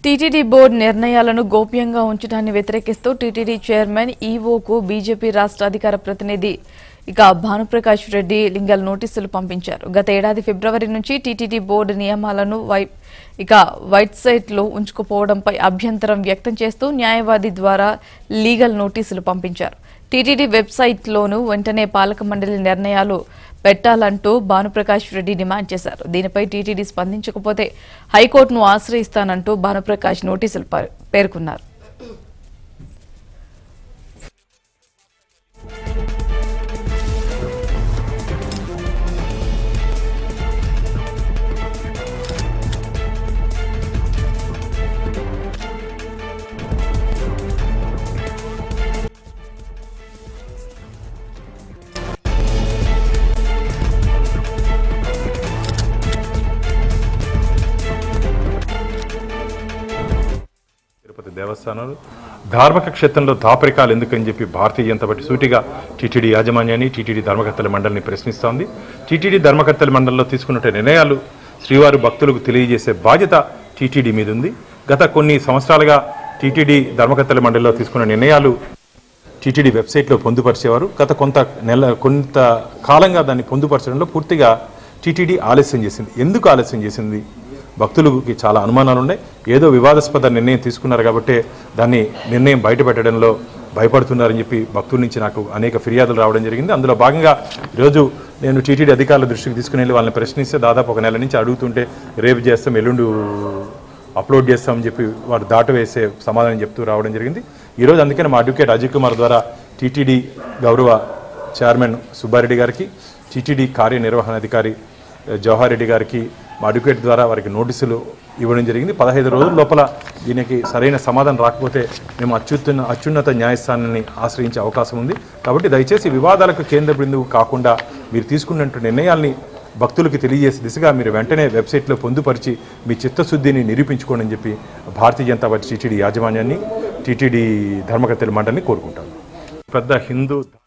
TTD board నిర్ణయాలను గోప్యంగా ఉంచడాన్ని వ్యతిరేకిస్తూ టీటీడీ చైర్మన్ ఈవోకు బీజేపీ రాష్ట్ర అధికార ప్రతినిధి ఇక భానుప్రకాష్ రెడ్డి లింగల్ నోటీసులు పంపించారు గత ఏడాది ఫిబ్రవరి నుంచి టీటీడీ బోర్డు నియమాలను వై ఇక వెబ్సైట్లో ఉంచుకుపోవడంపై అభ్యంతరం వ్యక్తం చేస్తూ న్యాయవాది ద్వారా లీగల్ నోటీసులు పంపించారు టీటీడీ వెబ్సైట్లోనూ వెంటనే పాలక మండలి నిర్ణయాలు పెట్టాలంటూ భానుప్రకాష్ రెడ్డి డిమాండ్ చేశారు దీనిపై టీటీడీ స్పందించకపోతే హైకోర్టును ఆశ్రయిస్తానంటూ భానుప్రకాష్ నోటీసులు ప- పేర్కొన్నారు తిరుపతి దేవస్థానాలు ధార్మిక క్షేత్రంలో దాపరికాలు ఎందుకని చెప్పి భారతీయ జనతా పార్టీ సూటిగా టీటీడీ యాజమాన్యాన్ని టీటీడీ ధర్మకర్తల మండలిని ప్రశ్నిస్తోంది టీటీడీ ధర్మకర్తల మండలిలో తీసుకున్న నిర్ణయాలు శ్రీవారి భక్తులకు తెలియజేసే బాధ్యత టీటీడీ మీద ఉంది గత కొన్ని సంవత్సరాలుగా టీటీడీ ధర్మకర్తల మండలిలో తీసుకున్న నిర్ణయాలు టీటీడీ వెబ్సైట్లో పొందుపరిచేవారు గత కొంత నెల కొంత కాలంగా దాన్ని పొందుపరచడంలో పూర్తిగా టీటీడీ ఆలస్యం చేసింది ఎందుకు ఆలస్యం చేసింది భక్తులకి చాలా అనుమానాలు ఉన్నాయి ఏదో వివాదాస్పద నిర్ణయం తీసుకున్నారు కాబట్టి దాన్ని నిర్ణయం బయటపెట్టడంలో భయపడుతున్నారని చెప్పి భక్తుల నుంచి నాకు అనేక ఫిర్యాదులు రావడం జరిగింది అందులో భాగంగా ఈరోజు నేను టీటీడీ అధికారుల దృష్టికి తీసుకుని వెళ్ళి వాళ్ళని ప్రశ్నిస్తే దాదాపు ఒక నెల నుంచి అడుగుతుంటే రేపు చేస్తాం ఎల్లుండు అప్లోడ్ చేస్తామని చెప్పి వారు దాట వేసే సమాధానం చెప్తూ రావడం జరిగింది ఈరోజు అందుకని మా అడ్వకేట్ అజయ్ కుమార్ ద్వారా టీటీడీ గౌరవ చైర్మన్ సుబ్బారెడ్డి గారికి టీటీడీ కార్యనిర్వహణాధికారి eh, జవహర్ రెడ్డి గారికి మా అడ్వకేట్ ద్వారా వారికి నోటీసులు ఇవ్వడం జరిగింది పదహైదు రోజుల లోపల దీనికి సరైన సమాధానం రాకపోతే మేము అత్యుత్తమ అత్యున్నత న్యాయస్థానాన్ని ఆశ్రయించే అవకాశం ఉంది కాబట్టి దయచేసి వివాదాలకు కేంద్ర బిందువు కాకుండా మీరు తీసుకున్నట్టు నిర్ణయాల్ని భక్తులకు తెలియజేసే దిశగా మీరు వెంటనే వెబ్సైట్లో పొందుపరిచి మీ చిత్తశుద్ధిని నిరూపించుకోండి అని చెప్పి భారతీయ జనతా పార్టీ టీటీడీ యాజమాన్యాన్ని టీటీడీ ధర్మకర్తల మండలిని కోరుకుంటాను పెద్ద హిందూ